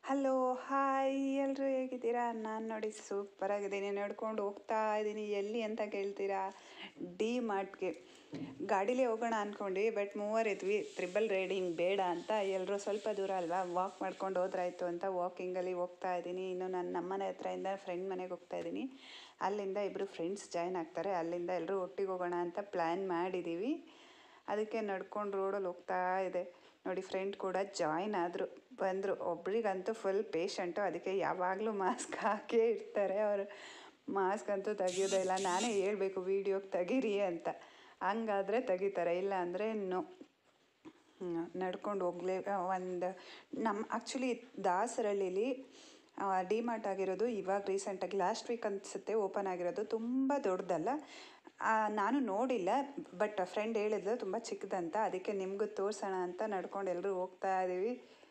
hello hi ಎಲ್ಲರೂ ಹೇಗಿದ್ದೀರಾ ನಾನು ನೋಡಿ ಸೂಪರಾಗಿದ್ದೀನಿ ನಡ್ಕೊಂಡು ಹೋಗ್ತಾ ಇದ್ದೀನಿ ಎಲ್ಲಿ ಅಂತ ಕೇಳ್ತೀರಾ ಡಿ ಮಾರ್ಟ್ಗೆ ಗಾಡೀಲೇ ಹೋಗೋಣ ಅಂದ್ಕೊಂಡ್ವಿ ಬಟ್ ಮೂವರು ಇದ್ವಿ ತ್ರಿಬಲ್ ರೈಡಿಂಗ್ ಬೇಡ ಅಂತ ಎಲ್ಲರೂ ಸ್ವಲ್ಪ ದೂರ ಅಲ್ವಾ ವಾಕ್ ಮಾಡ್ಕೊಂಡು ಹೋದ್ರಾಯ್ತು ಅಂತ ವಾಕಿಂಗಲ್ಲಿ ಹೋಗ್ತಾ ಇದ್ದೀನಿ ಇನ್ನು ನಾನು ನಮ್ಮನೆ ಹತ್ರದಿಂದ ಫ್ರೆಂಡ್ ಮನೆಗೆ ಹೋಗ್ತಾ ಇದ್ದೀನಿ ಅಲ್ಲಿಂದ ಇಬ್ಬರು ಫ್ರೆಂಡ್ಸ್ ಜಾಯ್ನ್ ಆಗ್ತಾರೆ ಅಲ್ಲಿಂದ ಎಲ್ಲರೂ ಒಟ್ಟಿಗೆ ಹೋಗೋಣ ಅಂತ ಪ್ಲ್ಯಾನ್ ಮಾಡಿದ್ದೀವಿ ಅದಕ್ಕೆ ನಡ್ಕೊಂಡು ರೋಡಲ್ಲಿ ಹೋಗ್ತಾ ಇದೆ ನೋಡಿ ಫ್ರೆಂಡ್ ಕೂಡ ಜಾಯ್ನ್ ಆದರು ಬಂದರು ಒಬ್ರಿಗಂತೂ ಫುಲ್ ಪೇಷಂಟು ಅದಕ್ಕೆ ಯಾವಾಗಲೂ ಮಾಸ್ಕ್ ಹಾಕೇ ಇರ್ತಾರೆ ಅವರು ಮಾಸ್ಕ್ ಅಂತೂ ತೆಗಿಯೋದೇ ಇಲ್ಲ ನಾನೇ ಹೇಳ್ಬೇಕು ವೀಡಿಯೋಗೆ ತೆಗೀರಿ ಅಂತ ಹಂಗಾದ್ರೆ ತೆಗಿತಾರೆ ಇಲ್ಲ ಅಂದರೆ ನೋ ನಡ್ಕೊಂಡು ಹೋಗ್ಲೇ ಒಂದು ನಮ್ಮ ಆ್ಯಕ್ಚುಲಿ ದಾಸರಳ್ಳಿಲಿ ಡಿ ಮಾರ್ಟ್ ಆಗಿರೋದು ಇವಾಗ ರೀಸೆಂಟಾಗಿ ಲಾಸ್ಟ್ ವೀಕ್ ಅನಿಸುತ್ತೆ ಓಪನ್ ಆಗಿರೋದು ತುಂಬ ದೊಡ್ಡದಲ್ಲ ನಾನು ನೋಡಿಲ್ಲ ಬಟ್ ಫ್ರೆಂಡ್ ಹೇಳಿದ್ಲು ತುಂಬ ಚಿಕ್ಕದಂತ ಅದಕ್ಕೆ ನಿಮಗೂ ತೋರಿಸೋಣ ಅಂತ ನಡ್ಕೊಂಡು ಎಲ್ಲರೂ ಹೋಗ್ತಾ ಇದ್ದೀವಿ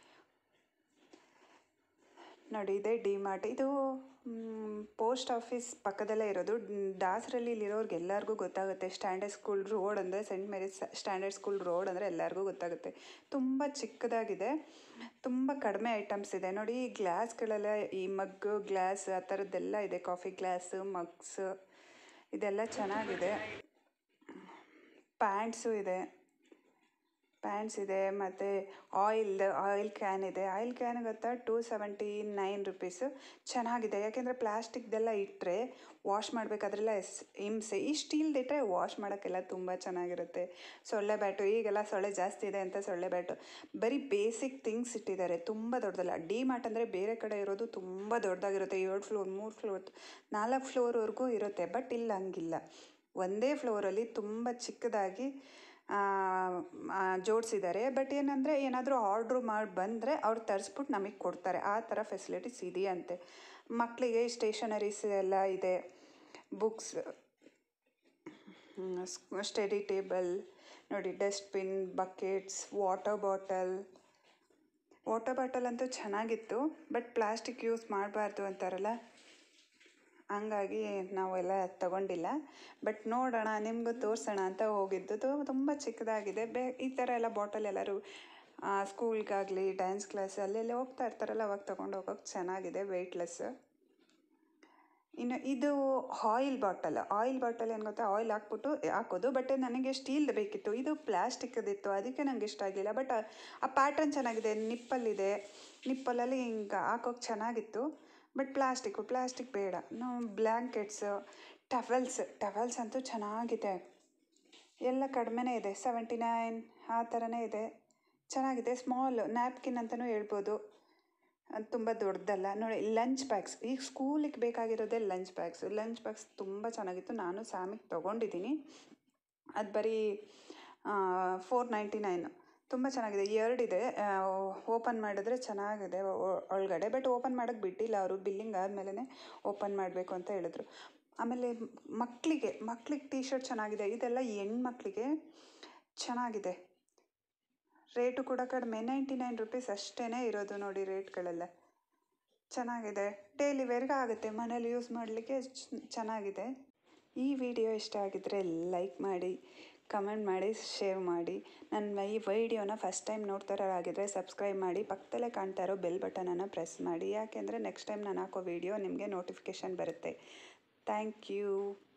ನೋಡಿ ಇದೆ ಡಿ ಮಾರ್ಟ್ ಇದು ಪೋಸ್ಟ್ ಆಫೀಸ್ ಪಕ್ಕದಲ್ಲೇ ಇರೋದು ದಾಸರಳ್ಳಿಲಿರೋರ್ಗೆ ಎಲ್ಲರಿಗೂ ಗೊತ್ತಾಗುತ್ತೆ ಸ್ಟ್ಯಾಂಡರ್ಡ್ ಸ್ಕೂಲ್ ರೋಡ್ ಅಂದರೆ Saint Mary's standard school road ಅಂದರೆ ಎಲ್ಲರಿಗೂ ಗೊತ್ತಾಗುತ್ತೆ ತುಂಬ ಚಿಕ್ಕದಾಗಿದೆ ತುಂಬ ಕಡಿಮೆ ಐಟಮ್ಸ್ ಇದೆ ನೋಡಿ ಈ ಗ್ಲಾಸ್ಗಳೆಲ್ಲ ಈ ಮಗ್ಗು ಗ್ಲಾಸ್ ಆ ಥರದ್ದೆಲ್ಲ ಇದೆ ಕಾಫಿ ಗ್ಲಾಸು ಮಗ್ಸ್ ಇದೆಲ್ಲ ಚೆನ್ನಾಗಿದೆ ಪ್ಯಾಂಟ್ಸು ಇದೆ ಪ್ಯಾಂಟ್ಸ್ ಇದೆ ಮತ್ತು ಆಯಿಲ್ ಆಯಿಲ್ ಕ್ಯಾನ್ ಇದೆ ಆಯಿಲ್ ಕ್ಯಾನ್ ಗೊತ್ತಾ ಟೂ ಸೆವೆಂಟಿ ನೈನ್ ರುಪೀಸು ಚೆನ್ನಾಗಿದೆ ಯಾಕೆಂದರೆ ಪ್ಲಾಸ್ಟಿಕ್ದೆಲ್ಲ ಇಟ್ಟರೆ ವಾಶ್ ಮಾಡಬೇಕಾದ್ರೆಲ್ಲ ಎಸ್ ಹಿಂಸೆ ಈ ಸ್ಟೀಲ್ದು ಇಟ್ಟರೆ ವಾಶ್ ಮಾಡೋಕ್ಕೆಲ್ಲ ತುಂಬ ಚೆನ್ನಾಗಿರುತ್ತೆ ಸೊಳ್ಳೆ ಬ್ಯಾಟು ಈಗೆಲ್ಲ ಸೊಳ್ಳೆ ಜಾಸ್ತಿ ಇದೆ ಅಂತ ಸೊಳ್ಳೆ ಬ್ಯಾಟು ಬರೀ ಬೇಸಿಕ್ ಥಿಂಗ್ಸ್ ಇಟ್ಟಿದ್ದಾರೆ ತುಂಬ ದೊಡ್ಡದಲ್ಲ ಡಿ ಮಾರ್ಟ್ ಅಂದರೆ ಬೇರೆ ಕಡೆ ಇರೋದು ತುಂಬ ದೊಡ್ಡದಾಗಿರುತ್ತೆ ಏಳು ಫ್ಲೋರ್ ಮೂರು ಫ್ಲೋರ್ ನಾಲ್ಕು ಫ್ಲೋರ್ವರೆಗೂ ಇರುತ್ತೆ ಬಟ್ ಇಲ್ಲಿ ಹಂಗಿಲ್ಲ ಒಂದೇ ಫ್ಲೋರಲ್ಲಿ ತುಂಬ ಚಿಕ್ಕದಾಗಿ ಜೋಡಿಸಿದ್ದಾರೆ ಬಟ್ ಏನಂದರೆ ಏನಾದರೂ ಆರ್ಡ್ರು ಮಾಡಿ ಬಂದರೆ ಅವ್ರು ತರಿಸ್ಬಿಟ್ಟು ನಮಗೆ ಕೊಡ್ತಾರೆ ಆ ಥರ ಫೆಸಿಲಿಟೀಸ್ ಇದೆಯಂತೆ ಮಕ್ಕಳಿಗೆ ಸ್ಟೇಷನರೀಸ್ ಎಲ್ಲ ಇದೆ ಬುಕ್ಸ್ ಸ್ಟಡಿ ಟೇಬಲ್ ನೋಡಿ dustbin buckets water bottle water bottle ಅಂತೂ ಚೆನ್ನಾಗಿತ್ತು ಬಟ್ ಪ್ಲಾಸ್ಟಿಕ್ ಯೂಸ್ ಮಾಡಬಾರ್ದು ಅಂತಾರಲ್ಲ ಹಂಗಾಗಿ ನಾವೆಲ್ಲ ತಗೊಂಡಿಲ್ಲ ಬಟ್ ನೋಡೋಣ ನಿಮಗೂ ತೋರಿಸೋಣ ಅಂತ ಹೋಗಿದ್ದು ತುಂಬ ಚಿಕ್ಕದಾಗಿದೆ ಬೇ ಈ ಥರ ಎಲ್ಲ ಬಾಟಲ್ ಎಲ್ಲರೂ ಸ್ಕೂಲ್ಗಾಗಲಿ ಡ್ಯಾನ್ಸ್ ಕ್ಲಾಸ್ ಅಲ್ಲೆಲ್ಲ ಹೋಗ್ತಾ ಇರ್ತಾರಲ್ಲ ಅವಾಗ ತೊಗೊಂಡು ಹೋಗೋಕೆ ಚೆನ್ನಾಗಿದೆ ವೆಯ್ಟ್ಲೆಸ್ ಇನ್ನು ಇದು ಆಯಿಲ್ ಬಾಟಲ್ ಆಯಿಲ್ ಬಾಟಲ್ ಏನು ಗೊತ್ತಾ ಆಯಿಲ್ ಹಾಕ್ಬಿಟ್ಟು ಹಾಕೋದು ಬಟ್ ನನಗೆ ಸ್ಟೀಲ್ದು ಬೇಕಿತ್ತು ಇದು ಪ್ಲಾಸ್ಟಿಕ್ದಿತ್ತು ಅದಕ್ಕೆ ನನಗೆ ಇಷ್ಟ ಆಗಲಿಲ್ಲ ಬಟ್ ಆ ಪ್ಯಾಟ್ರನ್ ಚೆನ್ನಾಗಿದೆ ನಿಪ್ಪಲ್ಲಿದೆ ನಿಪ್ಪಲಲ್ಲಿ ಹಿಂಗೆ ಹಾಕೋಕೆ ಚೆನ್ನಾಗಿತ್ತು ಬಟ್ ಪ್ಲಾಸ್ಟಿಕ್ಕು ಪ್ಲಾಸ್ಟಿಕ್ ಬೇಡ ನಾವು ಬ್ಲ್ಯಾಂಕೆಟ್ಸು ಟವೆಲ್ಸ್ ಟವೆಲ್ಸ್ ಅಂತೂ ಚೆನ್ನಾಗಿದೆ ಎಲ್ಲ ಕಡಿಮೆನೇ ಇದೆ ಸೆವೆಂಟಿ ನೈನ್ ಆ ಥರನೇ ಇದೆ ಚೆನ್ನಾಗಿದೆ ಸ್ಮಾಲ್ ನ್ಯಾಪ್ಕಿನ್ ಅಂತಲೂ ಹೇಳ್ಬೋದು ತುಂಬ ದೊಡ್ಡದಲ್ಲ ನೋಡಿ ಲಂಚ್ ಪ್ಯಾಕ್ಸ್ ಈಗ ಸ್ಕೂಲಿಗೆ ಬೇಕಾಗಿರೋದೇ ಲಂಚ್ ಪ್ಯಾಕ್ಸ್ ಲಂಚ್ ಪ್ಯಾಕ್ಸ್ ತುಂಬ ಚೆನ್ನಾಗಿತ್ತು ನಾನು ಸ್ಯಾಮಿಗೆ ತೊಗೊಂಡಿದ್ದೀನಿ ಅದು ಬರೀ ಫೋರ್ ನೈಂಟಿ ನೈನು ತುಂಬ ಚೆನ್ನಾಗಿದೆ ಎರಡಿದೆ ಓಪನ್ ಮಾಡಿದ್ರೆ ಚೆನ್ನಾಗಿದೆ ಒಳಗಡೆ ಬಟ್ ಓಪನ್ ಮಾಡೋಕ್ಕೆ ಬಿಟ್ಟಿಲ್ಲ ಅವರು ಬಿಲ್ಲಿಂಗ್ ಆದಮೇಲೆ ಓಪನ್ ಮಾಡಬೇಕು ಅಂತ ಹೇಳಿದ್ರು ಆಮೇಲೆ ಮಕ್ಕಳಿಗೆ ಮಕ್ಳಿಗೆ ಟೀ ಶರ್ಟ್ ಚೆನ್ನಾಗಿದೆ ಇದೆಲ್ಲ ಹೆಣ್ಮಕ್ಳಿಗೆ ಚೆನ್ನಾಗಿದೆ ರೇಟು ಕೂಡ ಕಡಿಮೆ ನೈಂಟಿ ನೈನ್ ರುಪೀಸ್ ಅಷ್ಟೇ ಇರೋದು ನೋಡಿ ರೇಟ್ಗಳೆಲ್ಲ ಚೆನ್ನಾಗಿದೆ ಡೈಲಿ ವೇರ್ಗೆ ಆಗುತ್ತೆ ಮನೇಲಿ ಯೂಸ್ ಮಾಡಲಿಕ್ಕೆ ಚೆನ್ನಾಗಿದೆ ಈ ವಿಡಿಯೋ ಇಷ್ಟ ಆಗಿದ್ದರೆ ಲೈಕ್ ಮಾಡಿ ಕಮೆಂಟ್ ಮಾಡಿ ಶೇರ್ ಮಾಡಿ ನನ್ನ ಈ ವಿಡಿಯೋನ ಫಸ್ಟ್ ಟೈಮ್ ನೋಡ್ತಾರಾಗಿದ್ದರೆ ಸಬ್ಸ್ಕ್ರೈಬ್ ಮಾಡಿ ಪಕ್ಕದಲ್ಲೇ ಕಾಣ್ತಾ ಇರೋ ಬೆಲ್ ಬಟನನ್ನು ಪ್ರೆಸ್ ಮಾಡಿ ಯಾಕೆಂದರೆ ನೆಕ್ಸ್ಟ್ ಟೈಮ್ ನಾನು ಹಾಕೋ ವಿಡಿಯೋ ನಿಮಗೆ ನೋಟಿಫಿಕೇಷನ್ ಬರುತ್ತೆ ಥ್ಯಾಂಕ್ ಯು